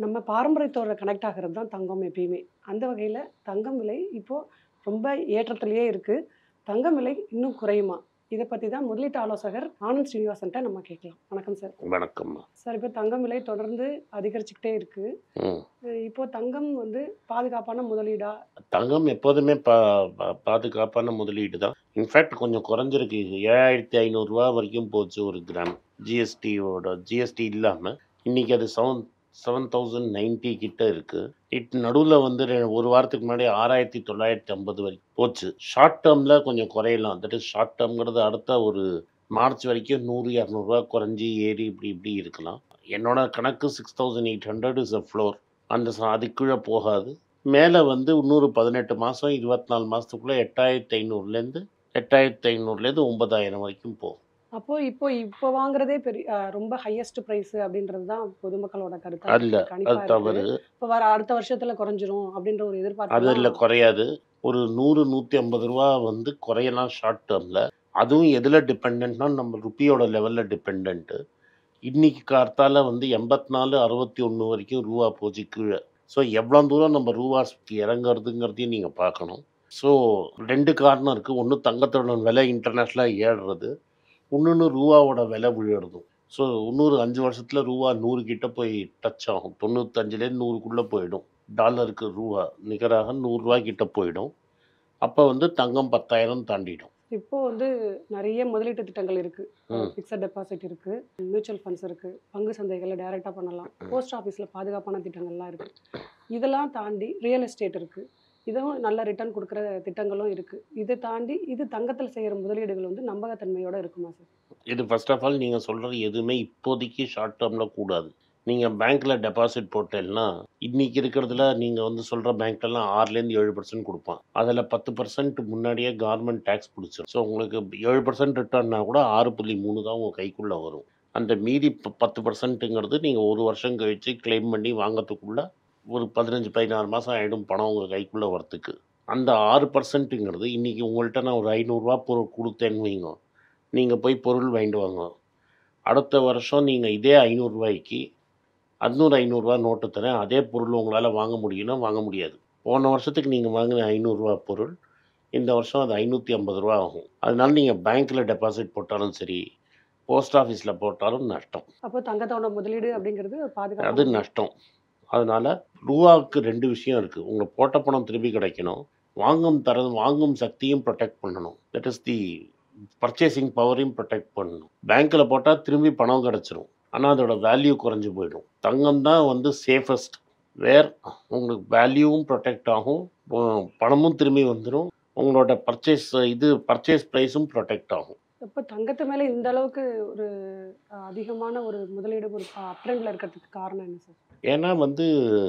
நம்ம பாரம்பரியத்தோட கனெக்ட் ஆகிறது தான் தங்கம் எப்பயுமே அந்த வகையில் தங்கம் விலை இப்போது ரொம்ப ஏற்றத்திலேயே இருக்குது தங்கம் விலை இன்னும் குறையுமா இதை பற்றி தான் முதலீட்டு ஆலோசகர் ஆனந்த் ஸ்ரீனிவாசன்ட்ட நம்ம கேட்கலாம் வணக்கம் சார் வணக்கம்மா சார் இப்போ தங்கம் விலை தொடர்ந்து அதிகரிச்சுக்கிட்டே இருக்குது ம் இப்போ தங்கம் வந்து பாதுகாப்பான முதலீடா தங்கம் எப்போதுமே பா பா- பாதுகாப்பான முதலீடு தான் இன்ஃபேக்ட் கொஞ்சம் குறைஞ்சிருக்கு ஏழாயிரத்தி ஐநூறுரூவா வரைக்கும் போச்சு ஒரு கிராம் ஜிஎஸ்டியோட ஜிஎஸ்டி இல்லாமல் இன்னைக்கு அது செவன் செவன் தௌசண்ட் நைன்ட்டி கிட்ட இருக்கு இட் நடுவில் வந்து ரெ- ஒரு வாரத்துக்கு முன்னாடி ஆறாயிரத்தி தொள்ளாயிரத்தி ஐம்பது வரைக்கும் போச்சு ஷார்ட் டேர்மில் கொஞ்சம் குறையலாம் தட் இஸ் ஷார்ட் டேர்ம்ங்கிறது அடுத்த ஒரு மார்ச் வரைக்கும் நூறு இரநூறுவா குறைஞ்சி ஏறி இப்படி இப்படி இருக்கலாம் என்னோட கணக்கு six thousand eight hundred is a floor அந்த ச- அதுக்கு கீழே போகாது மேலே வந்து இன்னொரு பதினெட்டு மாதம் இருபத்தி நாலு மாதத்துக்குள்ளே எட்டாயிரத்தி ஐநூறுலேருந்து எட்டாயிரத்தி ஐநூறுலேருந்து ஒன்பதாயிரம் வரைக்கும் போகும் அப்போ இப்போ இப்போ வாங்குறதே பெரிய அஹ், ரொம்ப ஹையஸ்ட் பிரைஸ் அப்படின்றது தான் பொதுமக்களோட கருத்து அல்ல அது தவறு இப்போ வர அடுத்த வருஷத்துல குறைஞ்சிரும் அப்படின்ற ஒரு எதிர்பார்ப்பு அதில் தான் குறையாது ஒரு நூறு நூற்றி ஐம்பது ரூபா வந்து குறையலாம் ஷார்ட் டேர்மில் அதுவும் எதில் டிபெண்ட்னா நம்ம ருப்பியோட லெவலில் டிபெண்ட்டு இன்னைக்கு கார்த்தால வந்து எண்பத்தி நாலு அறுபத்தி ஒன்று வரைக்கும் ரூபா போச்சு கீழே ஸோ எவ்வளோ தூரம் நம்ம ரூபா இறங்குறதுங்கிறதையும் நீங்கள் பார்க்கணும் ஸோ ரெண்டு காரணம் இருக்குது ஒன்று தங்கத்தோட விலை இன்டர்நேஷ்னலாக ஏறுறது இன்னொன்று ரூபாவோட விலை விழுறதும் ஸோ இன்னொரு அஞ்சு வருஷத்தில் ரூபா நூறு கிட்ட போய் டச் ஆகும் தொண்ணூத்தஞ்சுலேருந்து நூறுக்குள்ளே போயிடும் டாலருக்கு ரூபா நிகராக நூறுரூவா கிட்ட போயிடும் அப்போ வந்து தங்கம் பத்தாயிரம் தாண்டிடும் இப்போ வந்து நிறைய முதலீட்டு திட்டங்கள் இருக்கு ம். ஃபிக்ஸட் டெபாசிட் இருக்கு மியூச்சுவல் ஃபண்ட்ஸ் இருக்கு பங்கு சந்தைகளில் டைரக்டா பண்ணலாம் போஸ்ட் ஆஃபீஸ்ல பாதுகாப்பான திட்டங்கள்லாம் இருக்கு இதெல்லாம் தாண்டி ரியல் எஸ்டேட் இருக்கு இதுவும் நல்ல ரிட்டர்ன் கொடுக்குற திட்டங்களும் இருக்கு இதை தாண்டி இது தங்கத்தில் செய்கிற முதலீடுகள் வந்து நம்பகத்தன்மையோட இருக்குமா சார் இது ஃபர்ஸ்ட் ஆஃப் ஆல் நீங்கள் சொல்கிறது எதுவுமே இப்போதைக்கு ஷார்ட் டேர்மில் கூடாது நீங்கள் பேங்க்கில் டெபாசிட் போட்டேன்னா இன்னைக்கு இருக்கிறதுல நீங்கள் வந்து சொல்கிற பேங்க்லாம் ஆறுலேருந்து ஏழு பர்சன்ட் கொடுப்பான் அதில் பத்து பர்சன்ட் முன்னாடியே கவர்மெண்ட் டேக்ஸ் பிடிச்சிரும் ஸோ உங்களுக்கு ஏழு பர்சன்ட் ரிட்டர்ன்னா கூட ஆறு புள்ளி மூணு தான் உங்கள் கைக்குள்ளே வரும் அந்த மீதி ப- பத்து பர்சன்ட்டுங்கிறது நீங்கள் ஒரு வருஷம் கழித்து கிளைம் பண்ணி வாங்கறதுக்குள்ள ஒரு பதினஞ்சு பதினாறு மாதம் ஆகிடும் பணம் உங்கள் கைக்குள்ளே வரத்துக்கு அந்த ஆறு பர்சன்ட்டுங்கிறது இன்றைக்கி உங்கள்கிட்ட நான் ஒரு ஐநூறுரூவா பொருள் கொடுத்தேன்னு வைங்க நீங்கள் போய் பொருள் வாங்கிட்டு வாங்க அடுத்த வருஷம் நீங்கள் இதே ஐநூறுரூவாய்க்கு அறுநூறு ஐநூறுரூவா நோட்டு தரேன் அதே பொருள் உங்களால் வாங்க முடியும்னா வாங்க முடியாது போன வருஷத்துக்கு நீங்கள் வாங்கின ஐநூறுரூவா பொருள் இந்த வருஷம் அது ஐநூற்றி ஐம்பது ரூபா ஆகும் அதனால நீங்கள் பேங்க்கில் டெபாசிட் போட்டாலும் சரி போஸ்ட் ஆஃபீஸில் போட்டாலும் நஷ்டம் அப்போ தங்கத்தோட முதலீடு அப்படிங்கிறது ஒரு அது பாதுகாப்பு நஷ்டம் அதனால் ரூபாவுக்கு ரெண்டு விஷயம் இருக்குது உங்கள் போட்ட பணம் திருப்பி கிடைக்கணும் வாங்கும் தர வாங்கும் சக்தியும் ப்ரொடெக்ட் பண்ணணும் தட் இஸ் தி பர்ச்சேசிங் பவரையும் ப்ரொடெக்ட் பண்ணணும் பேங்க்கில் போட்டால் திரும்பி பணம் கிடச்சிரும் ஆனால் அதோட வேல்யூ குறைஞ்சு போயிடும் தங்கம் தான் வந்து சேஃபஸ்ட் வேர் உங்களுக்கு வேல்யூவும் ப்ரொடெக்ட் ஆகும் உம், பணமும் திரும்பி வந்துடும் உங்களோட பர்ச்சேஸ் இது பர்ச்சேஸ் ப்ரைஸும் ப்ரொடெக்ட் ஆகும் இப்போ தங்கத்து மேலே இந்த அளவுக்கு ஒரு அஹ், அதிகமான ஒரு முதலீடு ஒரு அப்ட்ரெண்டில் இருக்கிறதுக்கு காரணம் என்ன சார் ஏன்னா வந்து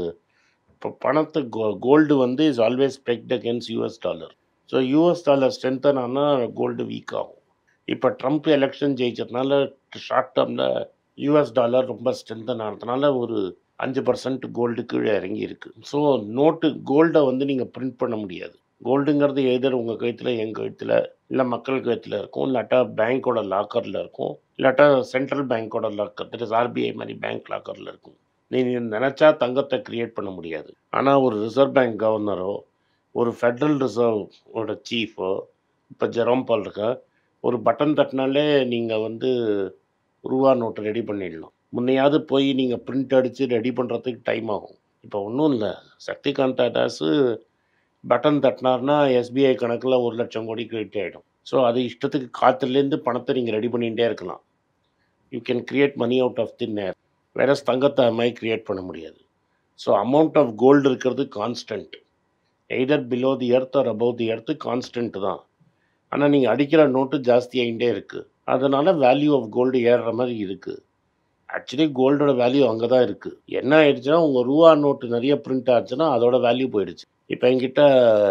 இப்போ பணத்தை கோ கோல்டு வந்து is always pegged against US dollar so US dollar strengthen ஆனால் கோல்டு வீக் ஆகும் இப்போ ட்ரம்ப் எலெக்ஷன் ஜெயிச்சதுனால ஷார்ட் டேர்மில் யூஎஸ் டாலர் ரொம்ப ஸ்ட்ரென்தன் ஆனதுனால ஒரு அஞ்சு பர்சன்ட் கோல்டு கீழே இறங்கி இருக்கு ஸோ நோட்டு கோல்டை வந்து நீங்கள் பிரிண்ட் பண்ண முடியாது கோல்டுங்கிறது எதர் உங்கள் கழுத்தில் என் கழுத்தில் இல்லை மக்கள் கழுத்தில் இருக்கும் இல்லாட்டா பேங்க்கோட லாக்கரில் இருக்கும் இல்லாட்டா சென்ட்ரல் பேங்க்கோட லாக்கர் தட் இஸ் ஆர்பிஐ மாதிரி பேங்க் லாக்கரில் இருக்கும் நீங்கள் நினச்சா தங்கத்தை கிரியேட் பண்ண முடியாது ஆனால் ஒரு ரிசர்வ் பேங்க் கவர்னரோ ஒரு ஃபெட்ரல் ரிசர்வோட சீஃபோ இப்போ ஜெரோம் பால் இருக்க ஒரு பட்டன் தட்டினாலே நீங்கள் வந்து ரூபா நோட்டு ரெடி பண்ணிடலாம் முன்னையாவது போய் நீங்கள் பிரிண்ட் அடித்து ரெடி பண்ணுறதுக்கு டைம் ஆகும் இப்போ ஒன்றும் இல்லை சக்திகாந்தா தாஸு பட்டன் தட்டினார்னா எஸ்பிஐ கணக்கில் ஒரு லட்சம் கோடி கிரெடிட் ஆகிடும் ஸோ அது இஷ்டத்துக்கு காற்றுலேருந்து பணத்தை நீங்கள் ரெடி பண்ணிகிட்டே இருக்கலாம் you can create money out of the air வேற தங்கத்தை அது மாதிரி கிரியேட் பண்ண முடியாது ஸோ அமௌண்ட் ஆஃப் கோல்டு இருக்கிறது constant either below the earth or above the earth constant தான் ஆனால் நீங்கள் அடிக்கிற நோட்டு ஜாஸ்தி ஆகிட்டே இருக்குது அதனால் வேல்யூ ஆஃப் கோல்டு ஏறுற மாதிரி இருக்குது ஆக்சுவலி கோல்டோட வேல்யூ அங்கே தான் இருக்குது என்ன ஆயிடுச்சுன்னா உங்கள் ரூபா நோட்டு நிறைய பிரிண்ட் ஆச்சுன்னா அதோட வேல்யூ போயிடுச்சு இப்போ என்கிட்ட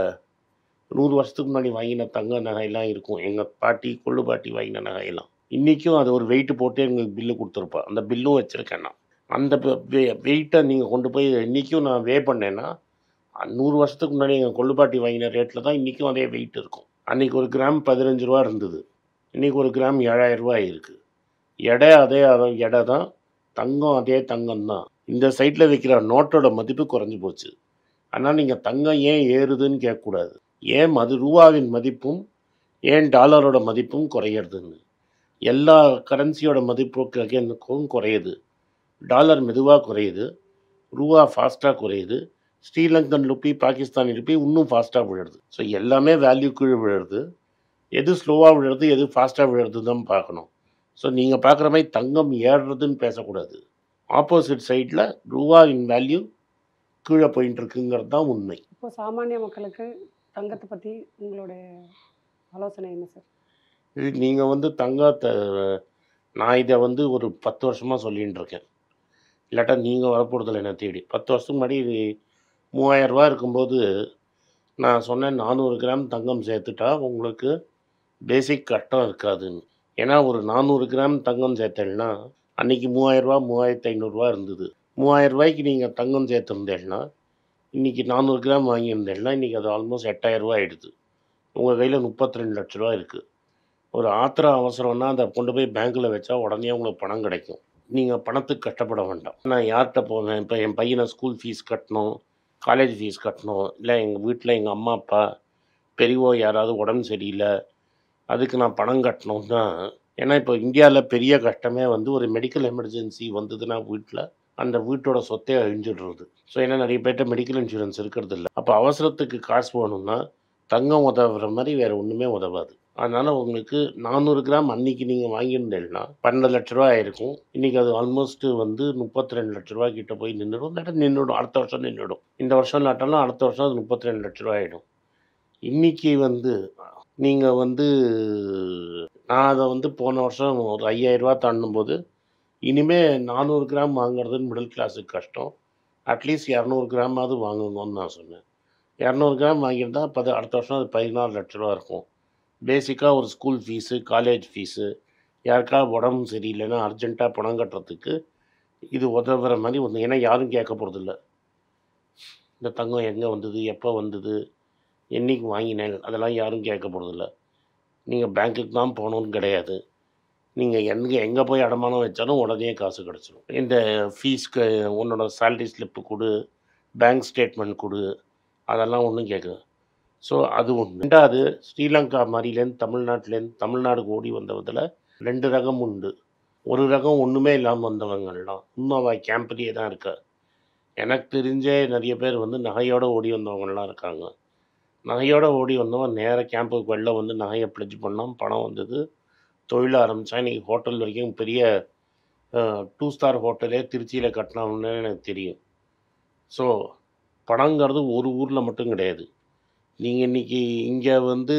நூறு வருஷத்துக்கு முன்னாடி வாங்கின தங்க நகையெல்லாம் இருக்கும் எங்கள் பாட்டி கொள்ளு பாட்டி வாங்கின நகையெல்லாம் இன்றைக்கும் அது ஒரு வெயிட் போட்டு எங்களுக்கு பில்லு கொடுத்துருப்பா அந்த பில்லும் வச்சுருக்கேன் நான் அந்த வெயிட்டை நீங்கள் கொண்டு போய் இன்றைக்கும் நான் வே பண்ணேன்னா அஹ், நூறு வருஷத்துக்கு முன்னாடி எங்கள் கொள்ளுப்பாட்டி வாங்கின ரேட்டில் தான் இன்றைக்கும் அதே வெயிட் இருக்கும் அன்றைக்கி ஒரு கிராம் பதினஞ்சு ரூபா இருந்தது இன்றைக்கி ஒரு கிராம் ஏழாயிரம் ரூபாய் இருக்குது எடை அதே அதான் எடை தான் தங்கம் அதே தங்கம் தான் இந்த சைடில் வைக்கிற நோட்டோட மதிப்பு குறைஞ்சி போச்சு ஆனால் நீங்கள் தங்கம் ஏன் ஏறுதுன்னு கேட்கக்கூடாது ஏன் மது ரூபாவின் மதிப்பும் ஏன் டாலரோட மதிப்பும் குறையிறதுன்னு எல்லா கரன்சியோட மதிப்புக்கும் குறையுது டாலர் மெதுவாக குறையுது ரூபா ஃபாஸ்ட்டாக குறையுது ஸ்ரீலங்கன் ருப்பி பாகிஸ்தானி ருப்பி இன்னும் ஃபாஸ்ட்டாக விழுறது ஸோ எல்லாமே வேல்யூ கீழே விழுறது எது ஸ்லோவாக விழுறது எது ஃபாஸ்ட்டாக விழுறது தான் பார்க்கணும் ஸோ நீங்கள் பார்க்குற மாதிரி தங்கம் ஏறுறதுன்னு பேசக்கூடாது ஆப்போசிட் சைடில் ரூபாவின் வேல்யூ கீழே போயிட்டு இருக்குங்கிறது தான் உண்மை இப்போ சாமானிய மக்களுக்கு தங்கத்தை பற்றி உங்களுடைய ஆலோசனை என்ன சார் இது நீங்கள் வந்து தங்கத்தை நான் இதை வந்து ஒரு பத்து வருஷமாக சொல்லின்னு இருக்கேன் இல்லாட்டா நீங்கள் வரப்போகிறதில்ல என்னை தேடி பத்து வருஷத்துக்கு முன்னாடி மூவாயிரம் ரூபாய் இருக்கும்போது நான் சொன்னேன் நானூறு கிராம் தங்கம் சேர்த்துட்டா உங்களுக்கு பேசிக் கட்டம் இருக்காதுன்னு ஏன்னா ஒரு நானூறு கிராம் தங்கம் சேர்த்தேன்னா அன்றைக்கி மூவாயிரரூபா மூவாயிரத்து ஐநூறுரூவா இருந்தது மூவாயிரம் ரூபாய்க்கு நீங்கள் தங்கம் சேர்த்துருந்தேன்னா இன்றைக்கி நானூறு கிராம் வாங்கியிருந்தேன்னா இன்றைக்கி அது ஆல்மோஸ்ட் எட்டாயிரரூவா ஆயிடுது உங்கள் கையில் முப்பத்தி ரெண்டு லட்ச ரூபா இருக்குது ஒரு ஆத்திரம் அவசரம்னா அதை கொண்டு போய் பேங்க்கில் வச்சா உடனே உங்களுக்கு பணம் கிடைக்கும் நீங்கள் பணத்துக்கு கஷ்டப்பட வேண்டாம் நான் யார்கிட்ட போவேன் இப்போ என் பையனை ஸ்கூல் ஃபீஸ் கட்டணும் காலேஜ் ஃபீஸ் கட்டணும் இல்லை எங்கள் வீட்டில் எங்கள் அம்மா அப்பா பெரியவோ யாராவது உடம்பு சரியில்லை அதுக்கு நான் பணம் கட்டணும்னா ஏன்னா இப்போ இந்தியாவில் பெரிய கஷ்டமே வந்து ஒரு மெடிக்கல் எமர்ஜென்சி வந்ததுன்னா வீட்டில் அந்த வீட்டோட சொத்தே அழிஞ்சிடுறது ஸோ ஏன்னா நிறைய பேர்ட்ட மெடிக்கல் இன்சூரன்ஸ் இருக்கிறது இல்லை அப்போ அவசரத்துக்கு காசு வேணும்னா தங்கம் உதவுற மாதிரி வேறு ஒன்றுமே உதவாது அதனால் உங்களுக்கு நானூறு கிராம் அன்னைக்கு நீங்கள் வாங்கியிருந்தீங்கன்னா பன்னெண்டு லட்ச ரூபா ஆயிருக்கும் இன்றைக்கி அது ஆல்மோஸ்ட் வந்து முப்பத்தி ரெண்டு லட்ச ரூபா கிட்ட போய் நின்றுடும் இல்லாட்டா நின்றுடும் அடுத்த வருஷம் நின்றுடும் இந்த வருஷம் இல்லாட்டாலும் அடுத்த வருஷம் அது முப்பத்தி ரெண்டு லட்ச ரூபா ஆகிடும் இன்றைக்கி வந்து நீங்கள் வந்து நான் அதை வந்து போன வருஷம் ஒரு ஐயாயிரரூவா தாண்டும்போது இனிமேல் நானூறு கிராம் வாங்குறதுன்னு மிடில் கிளாஸுக்கு கஷ்டம் அட்லீஸ்ட் இரநூறு கிராமாவது வாங்கணும்னு நான் சொன்னேன் இரநூறு கிராம் வாங்கியிருந்தா பது அடுத்த வருஷம் அது பதினாறு லட்ச ரூபா இருக்கும் பேசிக்காக ஒரு ஸ்கூல் ஃபீஸு காலேஜ் ஃபீஸு யாருக்காவது உடம்பு சரியில்லைன்னா அர்ஜென்ட்டாக பணம் கட்டுறதுக்கு இது உதவுற மாதிரி ஒன்று ஏன்னா யாரும் கேட்க போகிறதில்ல இந்த தங்கம் எங்கே வந்தது எப்போ வந்தது என்னைக்கு வாங்கினேன் அதெல்லாம் யாரும் கேட்க போகிறதில்ல நீங்கள் பேங்க்குக்கு தான் போகணுன்னு கிடையாது நீங்கள் எங்கே எங்கே போய் அடமானம் வச்சாலும் உடனே காசு கிடச்சிடும் இந்த ஃபீஸ்க்கு உன்னோட சேலரி ஸ்லிப்பு கொடு பேங்க் ஸ்டேட்மெண்ட் கொடு அதெல்லாம் ஒன்றும் கேட்குது ஸோ அது ஒன்று ரெண்டாவது ஸ்ரீலங்கா மாதிரிலேருந்து தமிழ்நாட்டிலேருந்து தமிழ்நாடுக்கு ஓடி வந்தவதில் ரெண்டு ரகம் உண்டு ஒரு ரகம் ஒன்றுமே இல்லாமல் வந்தவங்கலாம் இன்னும் அவள் கேம்ப்லேயே தான் இருக்கா எனக்கு தெரிஞ்சே நிறைய பேர் வந்து நகையோடு ஓடி வந்தவங்கலாம் இருக்காங்க நகையோடு ஓடி வந்தவன் நேராக கேம்புக்கு வெளில வந்து நகையை ப்ளெஜ் பண்ணான் பணம் வந்தது தொழில் ஆரம்பித்தா இன்றைக்கி ஹோட்டல் வரைக்கும் பெரிய டூ ஸ்டார் ஹோட்டலே திருச்சியில் கட்டினோம்னு எனக்கு தெரியும் ஸோ பணங்கிறது ஒரு ஊரில் மட்டும் கிடையாது நீங்கள் இன்றைக்கி இங்கே வந்து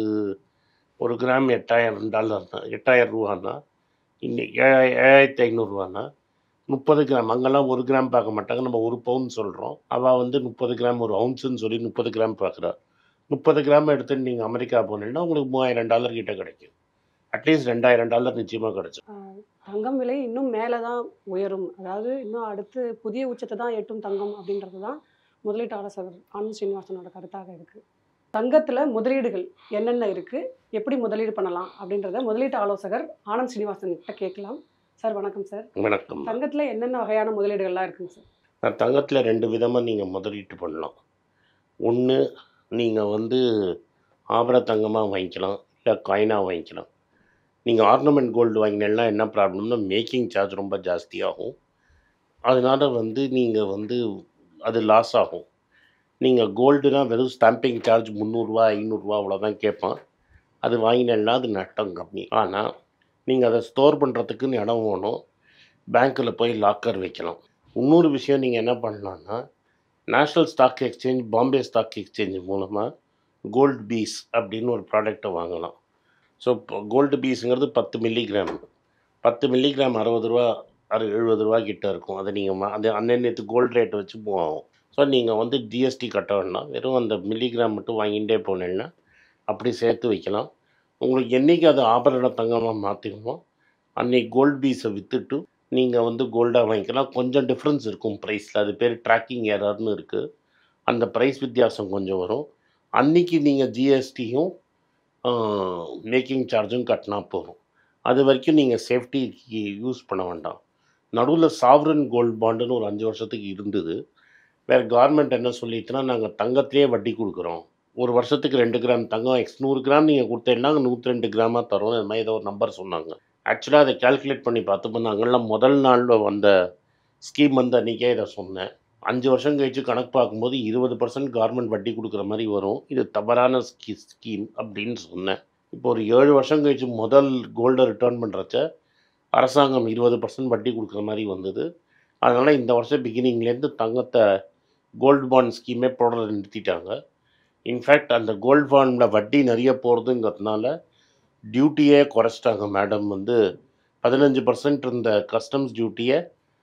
ஒரு கிராம் எட்டாயிரம் டாலர்னா எட்டாயிரம் ரூபான்னா இன்னைக்கு ஏழாய ஏழாயிரத்தி ஐநூறுரூவான்னா முப்பது கிராம் அங்கெல்லாம் ஒரு கிராம் பார்க்க மாட்டாங்க நம்ம ஒரு பவுன் சொல்கிறோம் அவள் வந்து முப்பது கிராம் ஒரு அவுன்ஸுன்னு சொல்லி முப்பது கிராம் பார்க்குறா முப்பது கிராம் எடுத்துட்டு நீங்கள் அமெரிக்கா போனீங்கன்னா உங்களுக்கு மூவாயிரம் டாலர் கிட்ட கிடைக்கும் அட்லீஸ்ட் ரெண்டாயிரம் டாலர் நிச்சயமாக கிடைக்கும் ஆஹ் தங்கம் விலை இன்னும் மேலே தான் உயரும் அதாவது இன்னும் அடுத்து புதிய உச்சத்தை தான் எட்டும் தங்கம் அப்படின்றது தான் முதலீட்டு ஆலோசகர் ஆனந்த் ஸ்ரீனிவாசனோட கருத்தாக இருக்குது தங்கத்தில் முதலீடுகள் என்னென்ன இருக்குது எப்படி முதலீடு பண்ணலாம் அப்படின்றத முதலீட்டு ஆலோசகர் ஆனந்த் ஸ்ரீனிவாசன் கிட்ட கேட்கலாம் சார் வணக்கம் சார் வணக்கம் தங்கத்தில் என்னென்ன வகையான முதலீடுகள்லாம் இருக்குங்க சார் நான் தங்கத்தில் ரெண்டு விதமாக நீங்கள் முதலீட்டு பண்ணலாம் ஒன்று நீங்கள் வந்து ஆபர தங்கமாக வாங்கிக்கலாம் இல்லை காயினாக வாங்கிக்கலாம் நீங்கள் ஆர்னமெண்ட் கோல்டு வாங்கினீங்கன்னா என்ன ப்ராப்ளம்னா மேக்கிங் சார்ஜ் ரொம்ப ஜாஸ்தியாகும் அதனால் வந்து நீங்கள் வந்து அது லாஸ் ஆகும் நீங்கள் கோல்டுனா வெறும் ஸ்டாம்பிங் சார்ஜ் முந்நூறுரூவா ஐநூறுரூவா அவ்வளோதான் கேட்பான் அது வாங்கினேன்னா அது நட்டம் கம்மி ஆனால் நீங்கள் அதை ஸ்டோர் பண்ணுறதுக்குன்னு இடம் வேணும் பேங்க்கில் போய் லாக்கர் வைக்கலாம் இன்னொரு விஷயம் நீங்கள் என்ன பண்ணலான்னா national stock exchange Bombay stock exchange மூலமாக கோல்டு பீஸ் அப்படின்னு ஒரு ப்ராடக்ட்டை வாங்கலாம் ஸோ இப்போ கோல்டு பீஸுங்கிறது பத்து மில்லிகிராம் பத்து மில்லிகிராம் அறுபது ரூபா அறு எழுபது ரூபா கிட்ட இருக்கும் அதை நீங்கள் அது அன்னன்னைத்து கோல்டு ரேட் வச்சு மூவ் ஆகும் ஸோ நீங்கள் வந்து ஜிஎஸ்டி கட்ட வேண்டாம் வெறும் அந்த மில்லிகிராம் மட்டும் வாங்கிட்டே போனீங்கன்னா அப்படி சேர்த்து வைக்கலாம் உங்களுக்கு என்றைக்கு அது ஆபரண தங்கமாக மாற்றிக்குமோ அன்னைக்கு கோல்டு பீஸை விற்றுட்டு நீங்கள் வந்து கோல்டாக வாங்கிக்கலாம் கொஞ்சம் டிஃப்ரென்ஸ் இருக்கும் ப்ரைஸில் அது பேர் ட்ராக்கிங் ஏரர்னு இருக்குது அந்த ப்ரைஸ் வித்தியாசம் கொஞ்சம் வரும் அன்னைக்கு நீங்கள் ஜிஎஸ்டியும் மேக்கிங் சார்ஜும் கட்டினா போதும் அது வரைக்கும் நீங்கள் சேஃப்டிக்கு யூஸ் பண்ண வேண்டாம் நடுவில் சாவரன் கோல்ட் பாண்டுன்னு ஒரு அஞ்சு வருஷத்துக்கு இருந்தது வேறு கவர்மெண்ட் என்ன சொல்லிட்டுனா நாங்கள் தங்கத்திலே வட்டி கொடுக்குறோம் ஒரு வருஷத்துக்கு ரெண்டு கிராம் தங்கம் எக்ஸ் நூறு கிராம் நீங்கள் கொடுத்தீங்கன்னா நூற்றி ரெண்டு கிராமாக தரோம் இந்த மாதிரி ஏதோ ஒரு நம்பர் சொன்னாங்க ஆக்சுவலாக அதை கால்குலேட் பண்ணி பார்த்தப்போ நாங்கள்லாம் முதல் நாள் வந்த ஸ்கீம் வந்து அன்றைக்கே இதை சொன்னேன் அஞ்சு வருஷம் கழிச்சு கணக்கு பார்க்கும்போது இருபது பர்சன்ட் கவர்மெண்ட் வட்டி கொடுக்குற மாதிரி வரும் இது தவறான ஸ்கீ ஸ்கீம் அப்படின்னு சொன்னேன் இப்போ ஒரு ஏழு வருஷம் கழிச்சு முதல் கோல்டை ரிட்டர்ன் பண்ணுறச்ச அரசாங்கம் இருபது பர்சன்ட் வட்டி கொடுக்குற மாதிரி வந்தது அதனால் இந்த வருஷம் பிகினிங்லேருந்து தங்கத்தை கோல்டு பாண்ட் ஸ்கீமே போட நிறுத்திட்டாங்க இன்ஃபேக்ட் அந்த கோல்டு பாண்டில் வட்டி நிறைய போகிறதுங்கிறதுனால டியூட்டியே குறைச்சிட்டாங்க மேடம் வந்து பதினஞ்சு பர்சன்ட் இருந்த கஸ்டம்ஸ் டியூட்டியை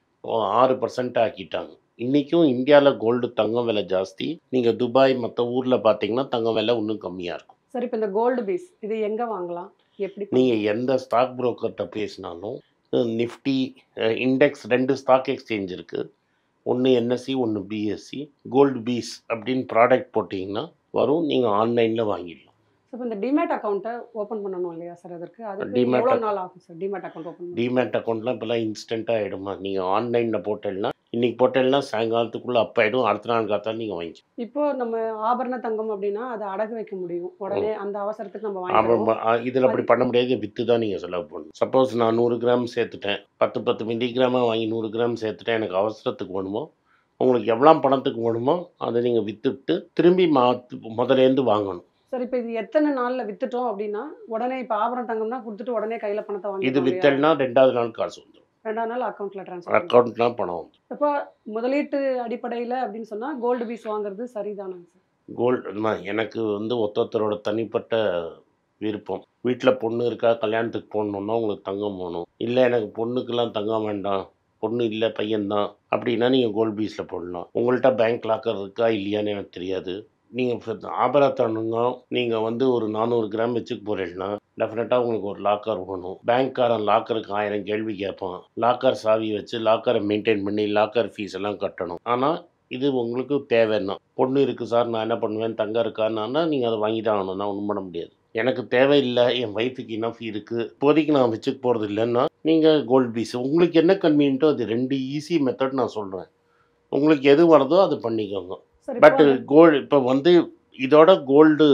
ஆறு பர்சன்ட் ஆக்கிட்டாங்க இன்றைக்கும் இந்தியாவில் கோல்டு தங்கம் விலை ஜாஸ்தி நீங்கள் துபாய் மற்ற ஊரில் பார்த்தீங்கன்னா தங்கம் விலை இன்னும் கம்மியாக இருக்கும் சார் இப்போ இந்த கோல்டு பீஸ் இது எங்கே வாங்கலாம் எப்படி நீங்கள் எந்த ஸ்டாக் புரோக்கர்கிட்ட பேசினாலும் நிஃப்டி இண்டெக்ஸ் ரெண்டு ஸ்டாக் எக்ஸ்சேஞ்ச் இருக்குது ஒன்று என்எஸ்சி ஒன்று பிஎஸ்சி கோல்டு பீஸ் அப்படின்னு ப்ராடக்ட் போட்டிங்கன்னா வரும் நீங்கள் ஆன்லைனில் வாங்கிடலாம் இப்போ இந்த டிமேட் அக்கௌண்ட்டை ஓப்பன் பண்ணணும் இல்லையா சார் அதற்கு அதுக்கு Demat எவ்வளோ account. நாள் ஆகும் சார் டிமேட் அக்கௌண்ட் ஓப்பன் பண்ண டிமேட் அக்கௌண்ட்லாம் இப்போல்லாம் இன்ஸ்டண்ட்டாக ஆகிடுமா நீங்கள் ஆன்லைனில் போட்டேன்னா இன்றைக்கி போட்டேன்னா சாயங்காலத்துக்குள்ளே அப் ஆகிடும் அடுத்த நாள் காத்தா நீங்கள் வாங்கிக்கலாம் இப்போ நம்ம ஆபரண தங்கம் அப்படின்னா அதை அடகு வைக்க முடியும் உடனே அந்த அவசரத்துக்கு நம்ம வாங்கிடுவோம் அப்புறம் இதில் அப்படி பண்ண முடியாது விற்று தான் நீங்கள் செலவு பண்ணணும் சப்போஸ் நான் நூறு கிராம் சேர்த்துட்டேன் பத்து பத்து மில்லி கிராமாக வாங்கி நூறு கிராம் சேர்த்துட்டேன் எனக்கு அவசரத்துக்கு வேணுமோ உங்களுக்கு எவ்வளோ பணத்துக்கு வேணுமோ அதை நீங்கள் விற்றுட்டு திரும்பி மாற்று முதலேருந்து வாங்கணும் சார் இப்போ இது எத்தனை நாள்ல வித்துட்டோம் அப்படின்னா உடனே இப்போ ஆபரண தங்கம்னா கொடுத்துட்டு உடனே கையில பணத்தை இது வாங்கி வித்தல்னா ரெண்டாவது நாள் காசு வந்துடும் ரெண்டாவது நாள் அக்கௌண்ட்ல ட்ரான்ஸ்ஃபர் அக்கௌண்ட்லாம் பணம் வந்துடும் இப்போ முதலீட்டு அடிப்படையில அப்படின்னு சொன்னா கோல்டு பீஸ் வாங்குறது சரிதானாங்க சார் கோல்டு எனக்கு வந்து ஒருத்தொருத்தரோட தனிப்பட்ட விருப்பம் வீட்டில் பொண்ணு இருக்கா கல்யாணத்துக்கு போடணுன்னா உங்களுக்கு தங்கம் போகணும் இல்லை எனக்கு பொண்ணுக்கெல்லாம் தங்கம் வேண்டாம் பொண்ணு இல்லை பையன்தான் அப்படின்னா நீங்கள் கோல்ட் பீஸில் போடலாம் உங்கள்கிட்ட பேங்க் லாக்கர் இருக்கா இல்லையான்னு எனக்கு தெரியாது நீங்கள் ஆபரத்தனுங்க நீங்கள் வந்து ஒரு நானூறு கிராம் வச்சுக்க போகிறீங்கன்னா டெஃபினட்டாக உங்களுக்கு ஒரு லாக்கர் வேணும் பேங்க்காரன் லாக்கருக்கு ஆயிரம் கேள்வி கேட்பான் லாக்கர் சாவி வச்சு லாக்கரை மெயின்டைன் பண்ணி லாக்கர் ஃபீஸ் எல்லாம் கட்டணும் ஆனால் இது உங்களுக்கு தேவைன்னா பொண்ணு இருக்குது சார் நான் என்ன பண்ணுவேன் தங்கம் இருக்கான்னா நீங்கள் அதை வாங்கி தான் ஆகணும் நான் ஒன்றும் பண்ண முடியாது எனக்கு தேவையில்லை என் ஒய்ஃபுக்கு இனஃப் இருக்குது இப்போதைக்கு நான் வச்சுக்க போகிறது இல்லைன்னா நீங்கள் கோல்ட் பீஸ் உங்களுக்கு என்ன கன்வீனியன்ட்டோ அது ரெண்டு ஈஸி மெத்தட் நான் சொல்கிறேன் உங்களுக்கு எது வருதோ அது பண்ணிக்கோங்க சரி பட் இப்போ கோல்டு இப்போ வந்து இதோட கோல்டு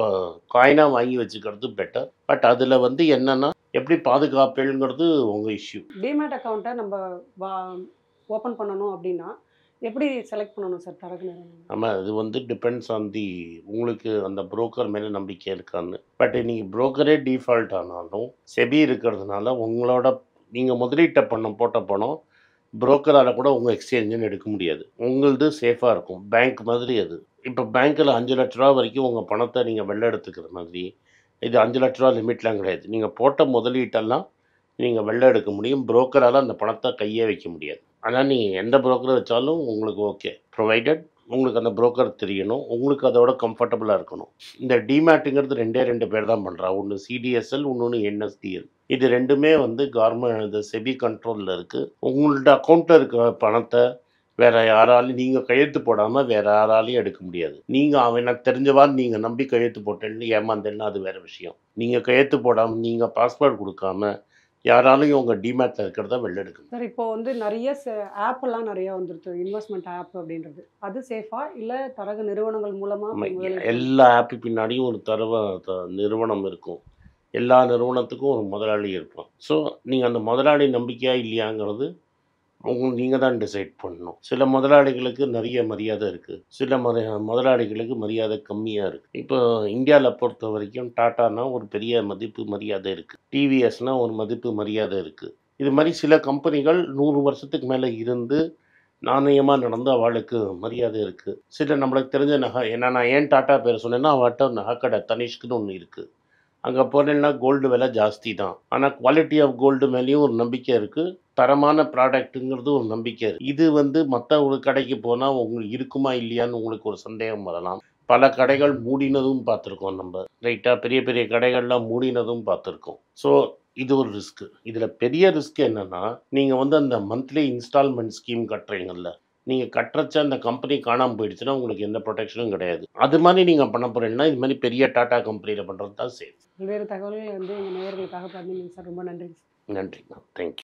காயினாக வாங்கி வச்சுக்கிறது பெட்டர் பட் அதில் வந்து என்னென்னா எப்படி பாதுகாப்புங்கிறது உங்கள் இஷ்யூ டிமேட் அக்கௌண்ட்டை நம்ம வா ஓப்பன் பண்ணணும் அப்படின்னா எப்படி செலக்ட் பண்ணணும் சார் தரகு நிறுவனம் ஆமாம் அது வந்து டிபெண்ட்ஸ் ஆன் தி உங்களுக்கு அந்த புரோக்கர் மேலே நம்பிக்கை இருக்கான்னு பட் நீங்கள் புரோக்கரே டிஃபால்ட் ஆனாலும் செபி இருக்கிறதுனால உங்களோட நீங்கள் முதலீட்டை பண்ண போட்ட பணம் புரோக்கரால் கூட உங்கள் எக்ஸ்சேஞ்சுன்னு எடுக்க முடியாது உங்களது சேஃபாக இருக்கும் பேங்க் மாதிரி அது இப்போ பேங்க்கில் அஞ்சு லட்ச ரூபா வரைக்கும் உங்கள் பணத்தை நீங்கள் வெளில எடுத்துக்கிற மாதிரி இது அஞ்சு லட்ச ரூபா லிமிட்லாம் கிடையாது நீங்கள் போட்ட முதலீட்டெல்லாம் நீங்கள் வெளில எடுக்க முடியும் புரோக்கரால் அந்த பணத்தை கையே வைக்க முடியாது ஆனால் நீங்கள் எந்த புரோக்கரை வச்சாலும் உங்களுக்கு ஓகே ப்ரொவைடட் உங்களுக்கு அந்த புரோக்கர் தெரியணும் உங்களுக்கு அதோட கம்ஃபர்டபுளாக இருக்கணும் இந்த டிமேட்டுங்கிறது ரெண்டே ரெண்டு பேர் தான் பண்ணுறா ஒன்று சிடிஎஸ்எல் இன்னொன்று என்எஸ்டிஎல் இது ரெண்டுமே வந்து கவர்மெண்ட் செபி கண்ட்ரோலில் இருக்குது உங்களோட அக்கௌண்ட்டில் இருக்கிற பணத்தை வேற யாராலையும் நீங்கள் கையெழுத்து போடாமல் வேற யாராலையும் எடுக்க முடியாது நீங்கள் அவன் எனக்கு தெரிஞ்சவா நீங்கள் நம்பி கையெழுத்து போட்டேன்னு ஏமாந்தேன்னா அது வேற விஷயம் நீங்கள் கையெழுத்து போடாமல் நீங்கள் பாஸ்வேர்டு கொடுக்காம யாராலையும் உங்கள் டிமேட்டில் இருக்கிறத வெளில எடுக்க முடியாது. சார் இப்போ வந்து நிறைய ஆப் எல்லாம் நிறைய வந்துருது இன்வெஸ்ட்மெண்ட் ஆப் அப்படின்றது அது சேஃபா இல்ல தரகு நிறுவனங்கள் மூலமா ஆமா, முதலீடு எல்லா ஆப்பு பின்னாடியும் ஒரு தரவ த- நிறுவனம் இருக்கும் எல்லா நிறுவனத்துக்கும் ஒரு முதலாளி இருப்பான் ஸோ நீங்கள் அந்த முதலாளி நம்பிக்கையா இல்லையாங்கிறது உங்க நீங்கள் தான் டிசைட் பண்ணணும் சில முதலாளிகளுக்கு நிறைய மரியாதை இருக்குது சில மரி முதலாளிகளுக்கு மரியாதை கம்மியாக இருக்குது இப்போ இந்தியாவில் பொறுத்த வரைக்கும் டாட்டானா ஒரு பெரிய மதிப்பு மரியாதை இருக்குது டிவிஎஸ்னால் ஒரு மதிப்பு மரியாதை இருக்குது இது மாதிரி சில கம்பெனிகள் நூறு வருஷத்துக்கு மேலே இருந்து நாணயமாக நடந்து அவளுக்கு மரியாதை இருக்குது சில நம்மளுக்கு தெரிஞ்ச நகை ஏன்னா நான் ஏன் டாட்டா பேர் சொன்னேன்னா அவட்ட நகைக்கடை தனிஷ்குன்னு ஒன்று இருக்குது அங்கே போனேன்னா கோல்டு விலை ஜாஸ்தி தான் ஆனால் குவாலிட்டி ஆஃப் கோல்டு மேலேயும் ஒரு நம்பிக்கை இருக்குது தரமான ப்ராடக்ட்டுங்கிறது ஒரு நம்பிக்கை இருக்குது இது வந்து மற்ற ஒரு கடைக்கு போனால் உங்களுக்கு இருக்குமா இல்லையான்னு உங்களுக்கு ஒரு சந்தேகம் வரலாம் பல கடைகள் மூடினதும் பார்த்துருக்கோம் நம்ம ரைட்டாக பெரிய பெரிய கடைகள்லாம் மூடினதும் பார்த்துருக்கோம் ஸோ இது ஒரு ரிஸ்க்கு இதில் பெரிய ரிஸ்க் என்னென்னா நீங்கள் வந்து அந்த மந்த்லி இன்ஸ்டால்மெண்ட் ஸ்கீம் கட்டுறீங்கல்ல நீங்கள் கட்டுறச்ச அந்த கம்பெனி காணாமல் போயிடுச்சுன்னா உங்களுக்கு எந்த ப்ரொடெக்ஷனும் கிடையாது அது மாதிரி நீங்கள் பண்ண போகிறீங்கன்னா இது மாதிரி பெரிய டாடா கம்பெனியில் பண்ணுறது தான் சேஃப் பல்வேறு தகவல்கள் வந்து எங்க நேயர்களுக்காக பதினீங்க சார் ரொம்ப நன்றி சார் நன்றிங்க தேங்க்யூ